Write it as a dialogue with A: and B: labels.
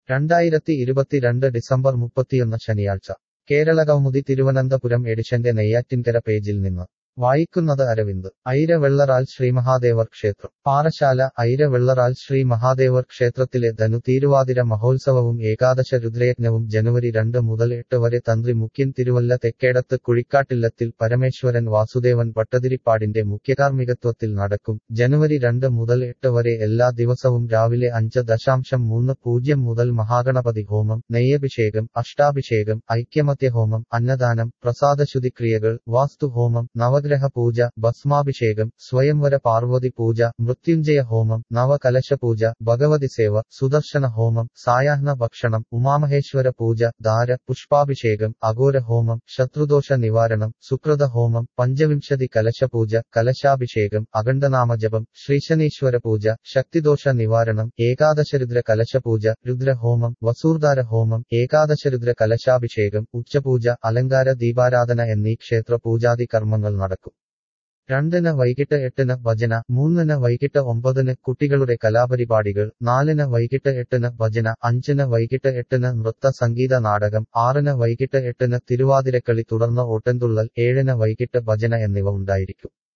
A: രണ്ടായിരത്തി ഇരുപത്തിരണ്ട് ഡിസംബർ മുപ്പത്തിയൊന്ന് ശനിയാഴ്ച കേരളകൗമുദി തിരുവനന്തപുരം എഡിഷന്റെ നെയ്യാറ്റിൻകര പേജിൽ നിന്ന് വായിക്കുന്നത് അരവിന്ദ് ഐര വെള്ളറാൽ ശ്രീമഹാദേവർ ക്ഷേത്രം പാറശാല ഐര വെള്ളറാൽ ശ്രീ മഹാദേവർ ക്ഷേത്രത്തിലെ ധനു തീരുവാതിര മഹോത്സവവും ഏകാദശ രുദ്രയജ്ഞവും ജനുവരി രണ്ട് മുതൽ എട്ട് വരെ തന്ത്രി മുഖ്യൻ തിരുവല്ല തെക്കേടത്ത് കുഴിക്കാട്ടില്ലത്തിൽ പരമേശ്വരൻ വാസുദേവൻ ഭട്ടതിരിപ്പാടിന്റെ മുഖ്യകാർമ്മികത്വത്തിൽ നടക്കും ജനുവരി രണ്ട് മുതൽ എട്ട് വരെ എല്ലാ ദിവസവും രാവിലെ അഞ്ച് ദശാംശം മൂന്ന് പൂജ്യം മുതൽ മഹാഗണപതി ഹോമം നെയ്യഭിഷേകം അഷ്ടാഭിഷേകം ഐക്യമത്യ ഹോമം അന്നദാനം പ്രസാദശുതിക്രിയകൾ വാസ്തുഹോമം നവഗ്രഹ പൂജ ഭസ്മാഭിഷേകം സ്വയംവര പാർവതി പൂജ മൃത്യുഞ്ജയ ഹോമം നവകലശ പൂജ ഭഗവതി സേവ സുദർശന ഹോമം സായാഹ്ന ഭക്ഷണം ഉമാമഹേശ്വര പൂജ ധാര പുഷ്പാഭിഷേകം അഘോര ഹോമം ശത്രുദോഷ നിവാരണം സുകൃത ഹോമം പഞ്ചവിംശതി കലശ പൂജ കലശാഭിഷേകം അഖണ്ഡനാമജപം ശ്രീശനീശ്വര പൂജ ശക്തിദോഷ നിവാരണം ഏകാദശരുദ്ര കലശ പൂജ രുദ്രഹോമം വസൂർധാര ഹോമം ഏകാദശരുദ്ര കലശാഭിഷേകം ഉച്ചപൂജ അലങ്കാര ദീപാരാധന എന്നീ ക്ഷേത്ര പൂജാതി കർമ്മങ്ങൾ നടക്കും രണ്ടിന് വൈകിട്ട് എട്ടിന് ഭജന മൂന്നിന് വൈകിട്ട് ഒമ്പതിന് കുട്ടികളുടെ കലാപരിപാടികൾ നാലിന് വൈകിട്ട് എട്ടിന് ഭജന അഞ്ചിന് വൈകിട്ട് എട്ടിന് നൃത്ത സംഗീത നാടകം ആറിന് വൈകിട്ട് എട്ടിന് തിരുവാതിരക്കളി തുടർന്ന് ഓട്ടൻതുള്ളൽ ഏഴിന് വൈകിട്ട് ഭജന എന്നിവ ഉണ്ടായിരിക്കും